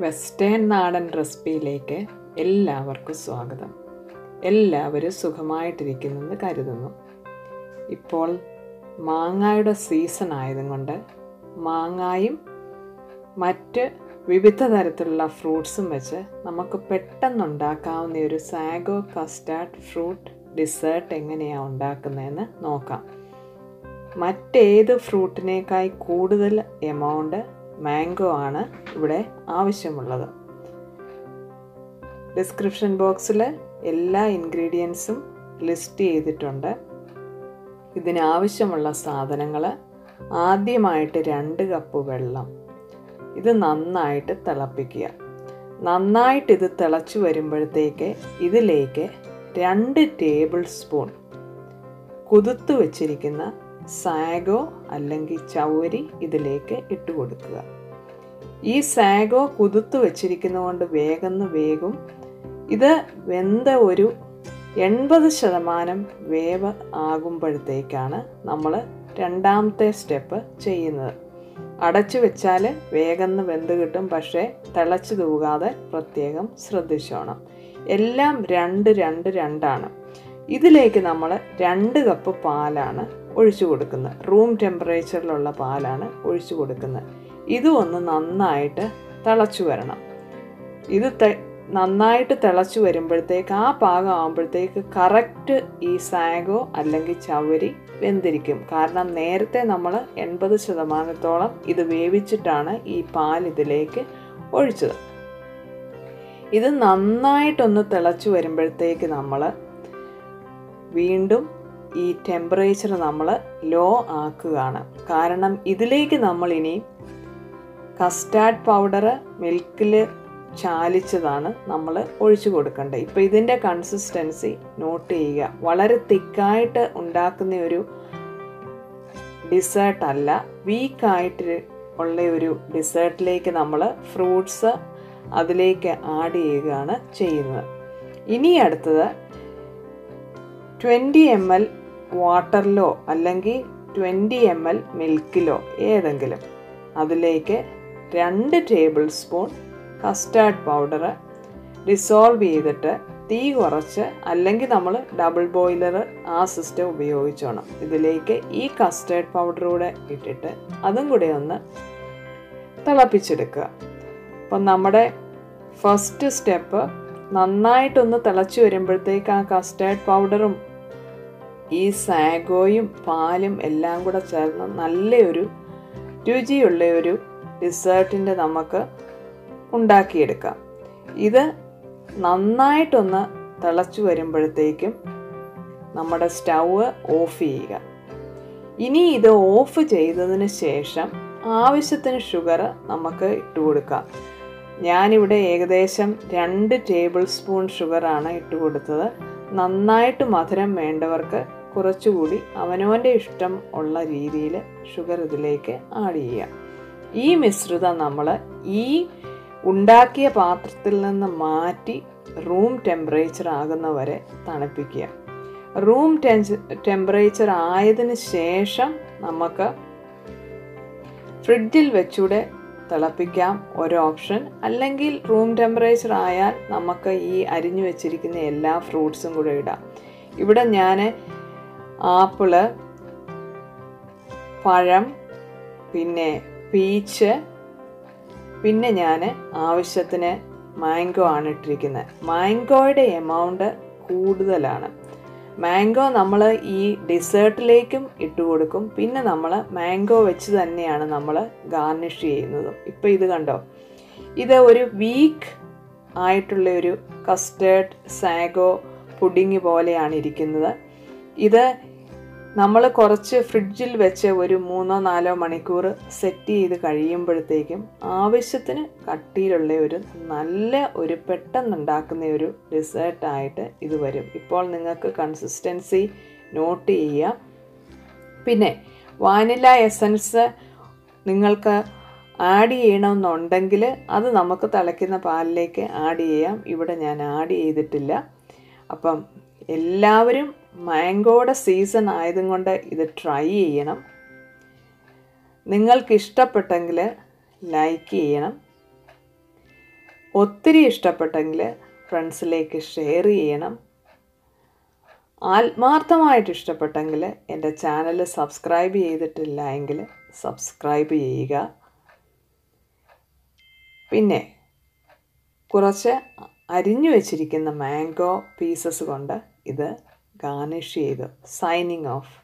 western നാടൻ റെസിപ്പിയിലേക്ക് എല്ലാവർക്കും സ്വാഗതം എല്ലാവരും സുഖമായിട്ടിരിക്കുന്നെന്ന് കരുതുന്നു ഇപ്പോൾ മാങ്ങായുടെ സീസൺ ആയതുകൊണ്ട് മാങ്ങായും മറ്റ് വിവിധ തരത്തിലുള്ള ഫ്രൂട്ട്സും വെച്ച് നമുക്ക് പെട്ടെന്നുണ്ടാക്കാവുന്ന ഒരു സാഗോ കസ്റ്റാർഡ് ഫ്രൂട്ട് ഡിസേർട്ട് എങ്ങനെയാണ് ഉണ്ടാക്കുന്നതെന്ന് നോക്കാം മറ്റേത് ഫ്രൂട്ടിനേക്കായി കൂടുതൽ എമൗണ്ട് മാംഗോ ആണ് ഇവിടെ ആവശ്യമുള്ളത് ഡിസ്ക്രിപ്ഷൻ ബോക്സിൽ എല്ലാ ഇൻഗ്രീഡിയൻസും ലിസ്റ്റ് ചെയ്തിട്ടുണ്ട് ഇതിനാവശ്യമുള്ള സാധനങ്ങൾ ആദ്യമായിട്ട് രണ്ട് കപ്പ് വെള്ളം ഇത് നന്നായിട്ട് തിളപ്പിക്കുക നന്നായിട്ട് ഇത് തിളച്ചു വരുമ്പോഴത്തേക്ക് ഇതിലേക്ക് രണ്ട് ടേബിൾ സ്പൂൺ കുതിർത്ത് വെച്ചിരിക്കുന്ന സാഗോ അല്ലെങ്കിൽ ചൗരി ഇതിലേക്ക് ഇട്ട് കൊടുക്കുക ഈ സാഗോ കുതിർത്ത് വെച്ചിരിക്കുന്നതുകൊണ്ട് വേഗം വേഗം ഇത് വെന്ത ഒരു എൺപത് ശതമാനം വേവ് ആകുമ്പോഴത്തേക്കാണ് നമ്മൾ രണ്ടാമത്തെ സ്റ്റെപ്പ് ചെയ്യുന്നത് അടച്ചു വെച്ചാൽ വേഗം വെന്ത് കിട്ടും പക്ഷേ തിളച്ചു തൂകാതെ പ്രത്യേകം ശ്രദ്ധിച്ചോണം എല്ലാം രണ്ട് രണ്ട് രണ്ടാണ് ഇതിലേക്ക് നമ്മൾ രണ്ട് കപ്പ് പാലാണ് ഒഴിച്ചു കൊടുക്കുന്നത് റൂം ടെമ്പറേച്ചറിലുള്ള പാലാണ് ഒഴിച്ചു കൊടുക്കുന്നത് ഇതും ഒന്ന് നന്നായിട്ട് തിളച്ചു വരണം ഇത് നന്നായിട്ട് തിളച്ചു വരുമ്പോഴത്തേക്ക് ആ പാകം ആകുമ്പോഴത്തേക്ക് കറക്റ്റ് ഈ സാഗോ അല്ലെങ്കിൽ ചവരി വെന്തിരിക്കും കാരണം നേരത്തെ നമ്മൾ എൺപത് ശതമാനത്തോളം ഇത് വേവിച്ചിട്ടാണ് ഈ പാൽ ഇതിലേക്ക് ഒഴിച്ചത് ഇത് നന്നായിട്ടൊന്ന് തിളച്ചു വരുമ്പോഴത്തേക്ക് നമ്മൾ വീണ്ടും ഈ ടെമ്പറേച്ചർ നമ്മൾ ലോ ആക്കുകയാണ് കാരണം ഇതിലേക്ക് നമ്മൾ ഇനി കസ്റ്റാർഡ് പൗഡർ മിൽക്കിൽ ചാലിച്ചതാണ് നമ്മൾ ഒഴിച്ചു കൊടുക്കേണ്ടത് ഇപ്പോൾ ഇതിൻ്റെ കൺസിസ്റ്റൻസി നോട്ട് ചെയ്യുക വളരെ തിക്കായിട്ട് ഉണ്ടാക്കുന്ന ഒരു ഡിസേർട്ട് അല്ല വീക്കായിട്ട് ഉള്ള ഒരു ഡിസേർട്ടിലേക്ക് നമ്മൾ ഫ്രൂട്ട്സ് അതിലേക്ക് ആഡ് ചെയ്യുകയാണ് ചെയ്യുന്നത് ഇനി അടുത്തത് ട്വൻറ്റി എം എൽ വാട്ടറിലോ അല്ലെങ്കിൽ ട്വൻറ്റി എം എൽ മിൽക്കിലോ ഏതെങ്കിലും അതിലേക്ക് രണ്ട് tablespoon custard powder dissolve ചെയ്തിട്ട് തീ കുറച്ച് അല്ലെങ്കിൽ നമ്മൾ ഡബിൾ ബോയിലർ ആ സിസ്റ്റം ഉപയോഗിച്ചോണം ഇതിലേക്ക് ഈ കസ്റ്റാർഡ് പൗഡർ കൂടെ ഇട്ടിട്ട് അതും കൂടെ ഒന്ന് തിളപ്പിച്ചെടുക്കുക അപ്പം നമ്മുടെ ഫസ്റ്റ് സ്റ്റെപ്പ് നന്നായിട്ടൊന്ന് തിളച്ച് വരുമ്പോഴത്തേക്ക് ആ കസ്റ്റാർഡ് പൗഡറും ഈ സാഗോയും പാലും എല്ലാം കൂടെ ചേർന്ന് നല്ലൊരു രുചിയുള്ള ഒരു ഡിസേർട്ടിൻ്റെ നമുക്ക് ഉണ്ടാക്കിയെടുക്കാം ഇത് നന്നായിട്ടൊന്ന് തിളച്ചു വരുമ്പോഴത്തേക്കും നമ്മുടെ സ്റ്റൗവ് ഓഫ് ചെയ്യുക ഇനി ഇത് ഓഫ് ചെയ്തതിന് ശേഷം ആവശ്യത്തിന് ഷുഗർ നമുക്ക് ഇട്ട് കൊടുക്കാം ഞാനിവിടെ ഏകദേശം രണ്ട് ടേബിൾ സ്പൂൺ ഷുഗറാണ് ഇട്ട് കൊടുത്തത് നന്നായിട്ട് മധുരം വേണ്ടവർക്ക് കുറച്ചുകൂടി അവനവൻ്റെ ഇഷ്ടം ഉള്ള രീതിയിൽ ഷുഗർ ഇതിലേക്ക് ആഡ് ചെയ്യുക ഈ മിശ്രിതം നമ്മൾ ഈ ഉണ്ടാക്കിയ പാത്രത്തിൽ നിന്ന് മാറ്റി റൂം ടെമ്പറേച്ചർ ആകുന്നവരെ തണുപ്പിക്കുക റൂം ടെമ്പറേച്ചർ ആയതിന് ശേഷം നമുക്ക് ഫ്രിഡ്ജിൽ വെച്ചൂടെ തിളപ്പിക്കാം ഒരു ഓപ്ഷൻ അല്ലെങ്കിൽ റൂം ടെമ്പറേച്ചർ ആയാൽ നമുക്ക് ഈ അരിഞ്ഞു വെച്ചിരിക്കുന്ന എല്ലാ ഫ്രൂട്ട്സും കൂടെ ഇടാം ഇവിടെ ഞാൻ ആപ്പിള് പഴം പിന്നെ പീച്ച് പിന്നെ ഞാൻ ആവശ്യത്തിന് മാംഗോ ആണ് ഇട്ടിരിക്കുന്നത് മാംഗോയുടെ എമൗണ്ട് കൂടുതലാണ് മാംഗോ നമ്മൾ ഈ ഡിസേർട്ടിലേക്കും ഇട്ട് കൊടുക്കും പിന്നെ നമ്മൾ മാംഗോ വെച്ച് തന്നെയാണ് നമ്മൾ ഗാർണിഷ് ചെയ്യുന്നത് ഇപ്പോൾ ഇത് കണ്ടോ ഇത് ഒരു വീക്ക് ആയിട്ടുള്ള ഒരു കസ്റ്റേർഡ് സാഗോ പുഡിങ് പോലെയാണ് ഇരിക്കുന്നത് ഇത് നമ്മൾ കുറച്ച് ഫ്രിഡ്ജിൽ വെച്ച് ഒരു മൂന്നോ നാലോ മണിക്കൂർ സെറ്റ് ചെയ്ത് കഴിയുമ്പോഴത്തേക്കും ആവശ്യത്തിന് കട്ടിയിലുള്ള ഒരു നല്ല ഒരു പെട്ടെന്നുണ്ടാക്കുന്ന ഒരു ഡിസേർട്ടായിട്ട് ഇത് വരും ഇപ്പോൾ നിങ്ങൾക്ക് കൺസിസ്റ്റൻസി നോട്ട് ചെയ്യാം പിന്നെ വാനില എസൻസ് നിങ്ങൾക്ക് ആഡ് ചെയ്യണമെന്നുണ്ടെങ്കിൽ അത് നമുക്ക് തിളയ്ക്കുന്ന പാലിലേക്ക് ആഡ് ചെയ്യാം ഇവിടെ ഞാൻ ആഡ് ചെയ്തിട്ടില്ല അപ്പം എല്ലാവരും മാംഗോയുടെ സീസൺ ആയതും കൊണ്ട് ഇത് ട്രൈ ചെയ്യണം നിങ്ങൾക്ക് ഇഷ്ടപ്പെട്ടെങ്കിൽ ലൈക്ക് ചെയ്യണം ഒത്തിരി ഇഷ്ടപ്പെട്ടെങ്കിൽ ഫ്രണ്ട്സിലേക്ക് ഷെയർ ചെയ്യണം ആത്മാർത്ഥമായിട്ട് ഇഷ്ടപ്പെട്ടെങ്കിൽ എൻ്റെ ചാനൽ സബ്സ്ക്രൈബ് ചെയ്തിട്ടില്ല എങ്കിൽ സബ്സ്ക്രൈബ് ചെയ്യുക പിന്നെ കുറച്ച് അരിഞ്ഞു വെച്ചിരിക്കുന്ന മാംഗോ പീസസ് കൊണ്ട് ഇത് ഗാർണിഷ് ചെയ്തു സൈനിങ് ഓഫ്